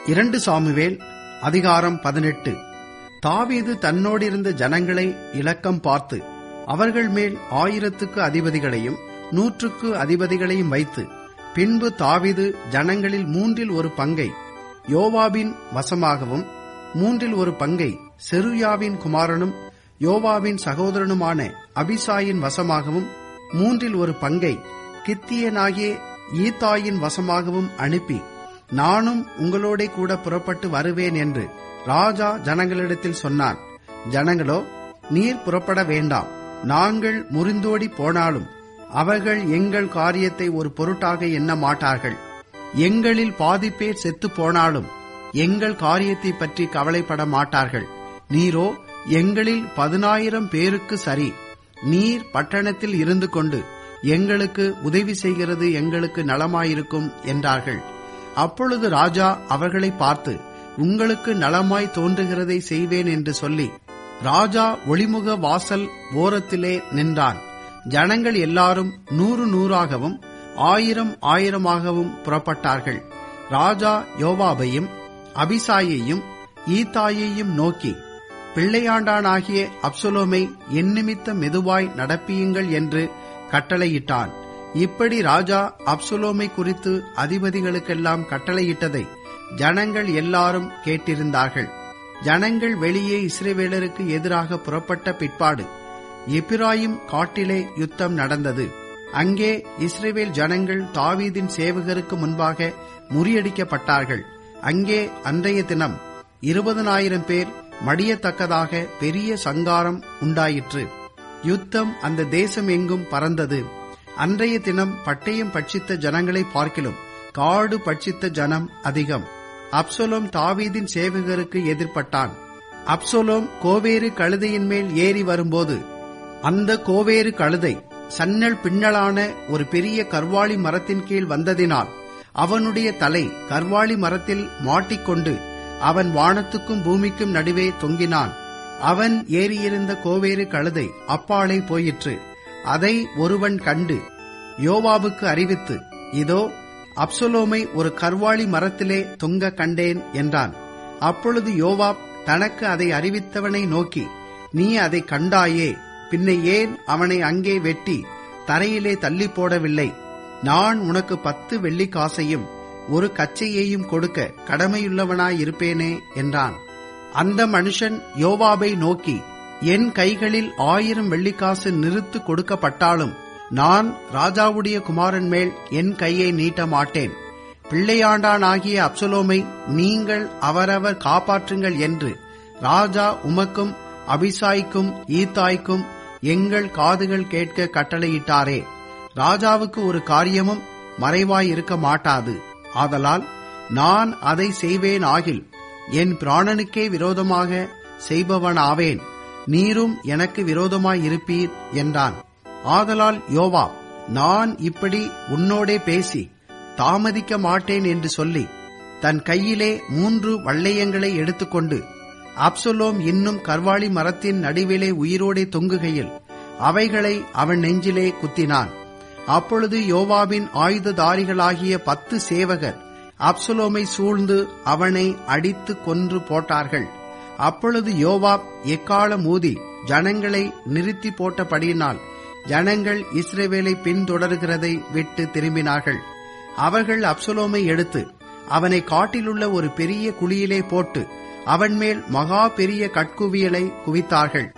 இரண்டு சாமுவேல் அதிகாரம் பதினெட்டு தாவீது தன்னோடிருந்த ஜனங்களை இலக்கம் பார்த்து அவர்கள் மேல் ஆயிரத்துக்கு அதிபதிகளையும் நூற்றுக்கு அதிபதிகளையும் வைத்து பின்பு தாவீது ஜனங்களில் மூன்றில் ஒரு பங்கை யோவாபின் வசமாகவும் மூன்றில் ஒரு பங்கை செருயாவின் குமாரனும் யோவாவின் சகோதரனுமான அபிசாயின் வசமாகவும் மூன்றில் ஒரு பங்கை கித்தியனாகிய ஈத்தாயின் வசமாகவும் அனுப்பி நானும் உங்களோட கூட புறப்பட்டு வருவேன் என்று ராஜா ஜனங்களிடத்தில் சொன்னான் ஜனங்களோ நீர் புறப்பட வேண்டாம் நாங்கள் முறிந்தோடி போனாலும் அவர்கள் எங்கள் காரியத்தை ஒரு பொருட்டாக எண்ண மாட்டார்கள் எங்களில் பாதி பேர் செத்து போனாலும் எங்கள் காரியத்தை பற்றி கவலைப்பட மாட்டார்கள் நீரோ எங்களில் பதினாயிரம் பேருக்கு சரி நீர் பட்டணத்தில் இருந்து கொண்டு எங்களுக்கு உதவி செய்கிறது எங்களுக்கு நலமாயிருக்கும் என்றார்கள் அப்பொழுது ராஜா அவர்களை பார்த்து உங்களுக்கு நலமாய் தோன்றுகிறதை செய்வேன் என்று சொல்லி ராஜா ஒளிமுக வாசல் ஓரத்திலே நின்றான் ஜனங்கள் எல்லாரும் நூறு நூறாகவும் ஆயிரம் ஆயிரமாகவும் புறப்பட்டார்கள் ராஜா யோவாபையும் அபிசாயையும் ஈத்தாயையும் நோக்கி பிள்ளையாண்டானாகிய அப்சலோமை எந்நிமித்த மெதுவாய் நடப்பியுங்கள் என்று கட்டளையிட்டான் இப்படி ராஜா அப்சுலோமை குறித்து அதிபதிகளுக்கெல்லாம் கட்டளையிட்டதை ஜனங்கள் எல்லாரும் கேட்டிருந்தார்கள் ஜனங்கள் வெளியே இஸ்ரேவேலருக்கு எதிராக புறப்பட்ட பிற்பாடு எப்பிராயிம் காட்டிலே யுத்தம் நடந்தது அங்கே இஸ்ரேவேல் ஜனங்கள் தாவீதின் சேவகருக்கு முன்பாக முறியடிக்கப்பட்டார்கள் அங்கே அன்றைய தினம் இருபதனாயிரம் பேர் மடியத்தக்கதாக பெரிய சங்காரம் உண்டாயிற்று யுத்தம் அந்த தேசம் எங்கும் பறந்தது அன்றைய தினம் பட்டயம் பட்சித்த ஜனங்களை பார்க்கிலும் காடு பட்சித்த ஜனம் அதிகம் அப்சோலோம் தாவீதின் சேவகருக்கு எதிர்பட்டான் அப்சோலோம் கோவேறு கழுதையின் மேல் ஏறி வரும்போது அந்த கோவேறு கழுதை சன்னல் பின்னலான ஒரு பெரிய கர்வாளி மரத்தின் கீழ் வந்ததினால் அவனுடைய தலை கர்வாளி மரத்தில் மாட்டிக்கொண்டு அவன் வானத்துக்கும் பூமிக்கும் நடுவே தொங்கினான் அவன் ஏறியிருந்த கோவேறு கழுதை அப்பாலே போயிற்று அதை ஒருவன் கண்டு யோவாவுக்கு அறிவித்து இதோ அப்சலோமை ஒரு கர்வாளி மரத்திலே தொங்க கண்டேன் என்றான் அப்பொழுது யோவாப் தனக்கு அதை அறிவித்தவனை நோக்கி நீ அதை கண்டாயே பின்ன ஏன் அவனை அங்கே வெட்டி தரையிலே தள்ளி போடவில்லை நான் உனக்கு பத்து வெள்ளிக்காசையும் ஒரு கச்சையையும் கொடுக்க கடமையுள்ளவனாயிருப்பேனே என்றான் அந்த மனுஷன் யோவாபை நோக்கி என் கைகளில் ஆயிரம் வெள்ளிக்காசு நிறுத்து கொடுக்கப்பட்டாலும் நான் ராஜாவுடைய குமாரன் மேல் என் கையை நீட்ட மாட்டேன் பிள்ளையாண்டானாகிய அப்சலோமை நீங்கள் அவரவர் காப்பாற்றுங்கள் என்று ராஜா உமக்கும் அபிசாய்க்கும் ஈத்தாய்க்கும் எங்கள் காதுகள் கேட்க கட்டளையிட்டாரே ராஜாவுக்கு ஒரு காரியமும் மறைவாய் இருக்க மாட்டாது ஆதலால் நான் அதை செய்வேன் ஆகில் என் பிராணனுக்கே விரோதமாக செய்பவனாவேன் நீரும் எனக்கு விரோதமாயிருப்பீர் என்றான் ஆதலால் யோவா நான் இப்படி உன்னோடே பேசி தாமதிக்க மாட்டேன் என்று சொல்லி தன் கையிலே மூன்று வள்ளையங்களை எடுத்துக்கொண்டு அப்சலோம் இன்னும் கர்வாளி மரத்தின் நடுவிலே உயிரோடே தொங்குகையில் அவைகளை அவன் நெஞ்சிலே குத்தினான் அப்பொழுது யோவாவின் ஆயுததாரிகளாகிய பத்து சேவகர் அப்சலோமை சூழ்ந்து அவனை அடித்து கொன்று போட்டார்கள் அப்பொழுது யோவாப் எக்காலம் ஊதி ஜனங்களை நிறுத்தி போட்டபடியினால் ஜனங்கள் இஸ்ரேவேலை பின்தொடர்கிறதை விட்டு திரும்பினார்கள் அவர்கள் அப்சலோமை எடுத்து அவனை காட்டிலுள்ள ஒரு பெரிய குழியிலே போட்டு அவன் மேல் மகா பெரிய கட்குவியலை குவித்தார்கள்